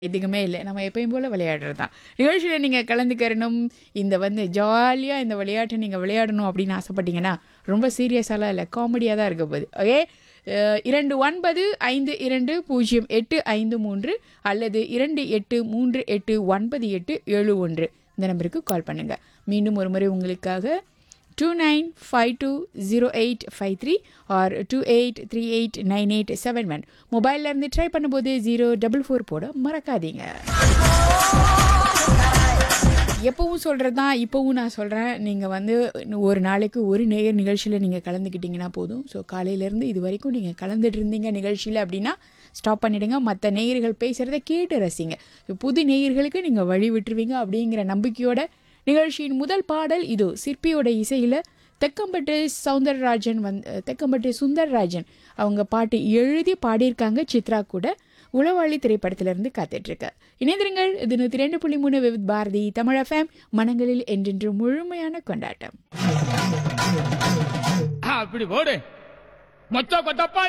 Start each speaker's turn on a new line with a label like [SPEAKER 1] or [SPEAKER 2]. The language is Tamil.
[SPEAKER 1] எதுக்குமே இல்லை நம்ம எப்பயும் போல் விளையாடுறது தான் நிகழ்ச்சியில் நீங்கள் கலந்துக்கிறணும் இந்த வந்து ஜாலியாக இந்த விளையாட்டை நீங்கள் விளையாடணும் அப்படின்னு ஆசைப்பட்டீங்கன்னா ரொம்ப சீரியஸாலாம் இல்லை காமெடியாக தான் இருக்க போகுது ஓகே அஹ், இரண்டு ஒன்பது ஐந்து இரண்டு பூஜ்ஜியம் எட்டு ஐந்து மூன்று அல்லது இரண்டு எட்டு மூன்று எட்டு ஒன்பது எட்டு ஏழு ஒன்று இந்த நம்பருக்கு கால் பண்ணுங்கள் மீண்டும் ஒரு முறை உங்களுக்காக two nine five two zero eight five three or two eight three eight nine eight seven one மொபைலில் இருந்து ட்ரை பண்ணும்போது ஜீரோ டபுள் ஃபோர் போட மறக்காதீங்க எப்பவும் சொல்கிறது தான் இப்போவும் நான் சொல்கிறேன் நீங்கள் வந்து ஒரு நாளைக்கு ஒரு நேயர் நிகழ்ச்சியில் நீங்கள் கலந்துக்கிட்டீங்கன்னா போதும் ஸோ காலையிலேருந்து இது வரைக்கும் நீங்கள் கலந்துட்டு இருந்தீங்க நிகழ்ச்சியில் அப்படின்னா ஸ்டாப் பண்ணிவிடுங்க மற்ற நேயர்கள் பேசுகிறத கேட்டு ரசிங்க So, புது நேயர்களுக்கு நீங்கள் வழி விட்டுருவீங்க அப்படிங்கிற நம்பிக்கையோட நிகழ்ச்சியின் முதல் பாடல் இது சிற்பியோட இசையில் தெக்கம்பட்டு சவுந்தரராஜன் வந்து தெக்கம்பட்டு சுந்தரராஜன் அவங்க பாட்டு எழுதி பாடியிருக்காங்க சித்ரா கூட உளவாளி திரைப்படத்திலிருந்து காத்துட்ருக்கு இணைந்திருங்கள் இது நூற்றி ரெண்டு புள்ளி மூணு வித் பாரதி தமிழ் எஃப்எம் மனங்களில் என்றென்று முழுமையான கொண்டாட்டம்
[SPEAKER 2] அப்படி போடு மொச்ச கொட்டப்பா